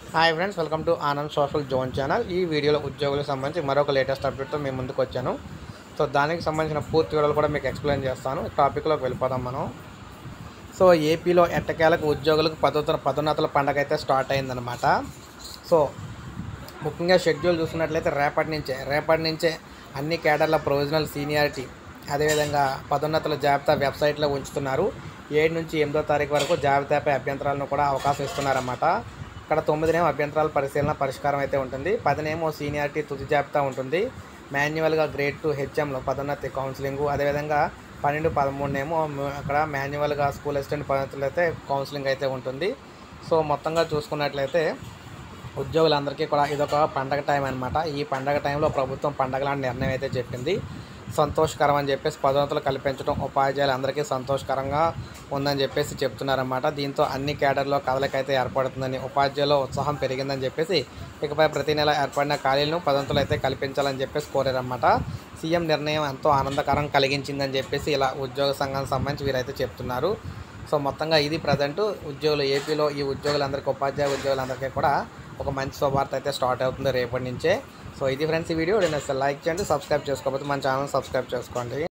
hi friends welcome to Anand social zone channel ఈ వీడియోలో ఉద్యోగులకు సంబంధించి మరొక లేటెస్ట్ అప్డేట్తో మేము ముందుకు వచ్చాను సో దానికి సంబంధించిన పూర్తి వివరాలు కూడా మీకు ఎక్స్ప్లెయిన్ చేస్తాను టాపిక్లోకి వెళ్ళిపోదాం మనం సో ఏపీలో ఎట్టకేలకు ఉద్యోగులకు పదోత్తర పదోన్నతుల పండగ అయితే స్టార్ట్ అయిందనమాట సో ముఖ్యంగా షెడ్యూల్ చూసుకున్నట్లయితే రేపటి నుంచే రేపటి నుంచే అన్ని కేడర్ల ప్రొవిజనల్ సీనియారిటీ అదేవిధంగా పదోన్నతుల జాబితా వెబ్సైట్లో ఉంచుతున్నారు ఏడు నుంచి ఎనిమిదో తారీఖు వరకు జాబితాపై అభ్యంతరాలను కూడా అవకాశం ఇస్తున్నారన్నమాట ఇక్కడ తొమ్మిదినేమో అభ్యంతరాల పరిశీలన పరిష్కారం అయితే ఉంటుంది పదినేమో సీనియారిటీ తుది జాబితా ఉంటుంది మాన్యువల్గా గ్రేడ్ టు హెచ్ఎంలో పదోన్నతి కౌన్సిలింగ్ అదేవిధంగా పన్నెండు పదమూడునేమో మ- అక్కడ మాన్యువల్గా స్కూల్ అసిస్టెంట్ పద్ధతులు అయితే కౌన్సిలింగ్ అయితే ఉంటుంది సో మొత్తంగా చూసుకున్నట్లయితే ఉద్యోగులందరికీ కూడా ఇదొక పండగ టైం అనమాట ఈ పండగ టైంలో ప్రభుత్వం పండగ లాంటి నిర్ణయం అయితే చెప్పింది సంతోషకరం అని చెప్పేసి పదోన్నతులు కల్పించడం ఉపాధ్యాయులందరికీ సంతోషకరంగా ఉందని చెప్పేసి చెప్తున్నారన్నమాట దీంతో అన్ని కేడర్లో కదలికైతే ఏర్పడుతుందని ఉపాధ్యాయుల ఉత్సాహం పెరిగిందని చెప్పేసి ఇకపై ప్రతి నెల ఏర్పడిన ఖాళీలను పదోన్నతులు అయితే కల్పించాలని చెప్పేసి కోరారన్నమాట సీఎం నిర్ణయం ఎంతో ఆనందకరం కలిగించిందని చెప్పేసి ఇలా ఉద్యోగ సంఘానికి సంబంధించి వీరైతే చెప్తున్నారు సో మొత్తంగా ఇది ప్రజెంట్ ఉద్యోగులు ఏపీలో ఈ ఉద్యోగులందరికీ ఉపాధ్యాయ ఉద్యోగులందరికీ కూడా ఒక మంచి శుభార్త అయితే స్టార్ట్ అవుతుంది రేపటి నుంచే సో ఇది ఫ్రెండ్స్ ఈ వీడియో నేను లైక్ చేయండి సబ్స్క్రైబ్ చేసుకోకపోతే మన ఛానల్ సబ్స్క్రైబ్ చేసుకోండి